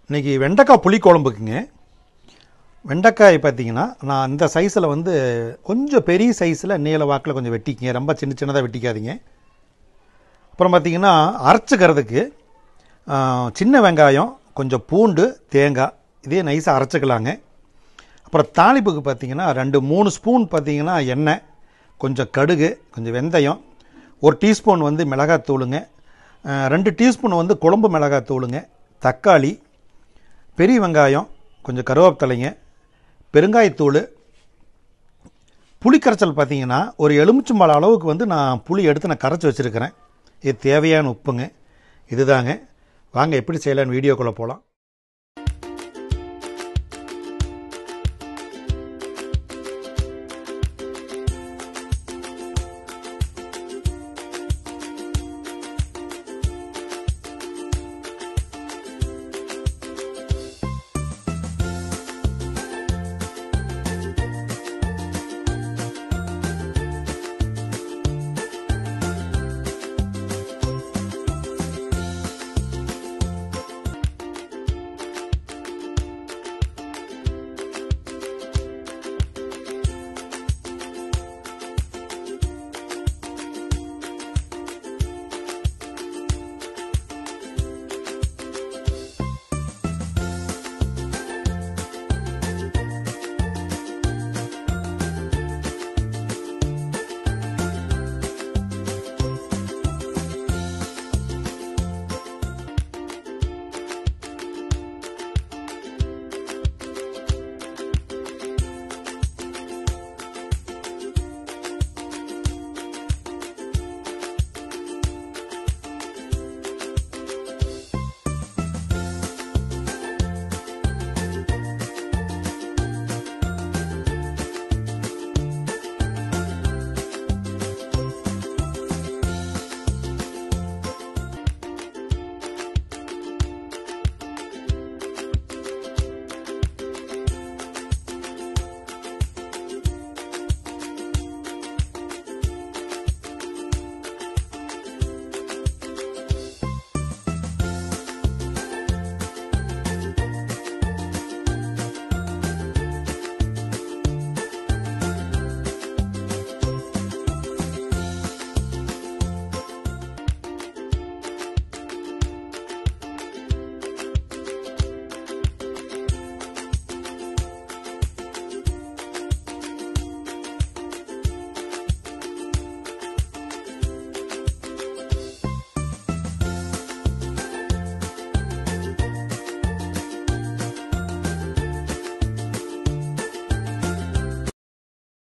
இன்றைக்கி வெண்டைக்காய் புளிக்குழம்புக்குங்க வெண்டைக்காய் பார்த்தீங்கன்னா நான் இந்த சைஸில் வந்து கொஞ்சம் பெரிய சைஸில் நீல வாக்கில் கொஞ்சம் வெட்டிக்கங்க ரொம்ப சின்ன சின்னதாக வெட்டிக்காதீங்க அப்புறம் பார்த்தீங்கன்னா அரைச்சிக்கிறதுக்கு ஆ, சின்ன வெங்காயம் கொஞ்சம் பூண்டு தேங்காய் இதே நைஸாக அரைச்சிக்கலாங்க அப்புறம் தாளிப்புக்கு பார்த்தீங்கன்னா ரெண்டு மூணு ஸ்பூன் பார்த்தீங்கன்னா எண்ணெய் கொஞ்சம் கடுகு கொஞ்சம் வெந்தயம் ஒரு டீஸ்பூன் வந்து மிளகாத்தூளுங்க ஆ, ரெண்டு டீஸ்பூன் வந்து குழம்பு மிளகாத்தூளுங்க தக்காளி பெரிய வெங்காயம் கொஞ்சம் கருவேப்பிலைங்க பெருங்காயத்தூள் புளிக்கரைச்சல் பார்த்தீங்கன்னா ஒரு எலுமிச்சம்பழம் அளவுக்கு வந்து நான் புளி எடுத்து நான் கரைச்சி வச்சுருக்கிறேன் இது தேவையான உப்புங்க இதுதாங்க வாங்க எப்படி செய்யலான்னு வீடியோக்குள்ளே போகலாம்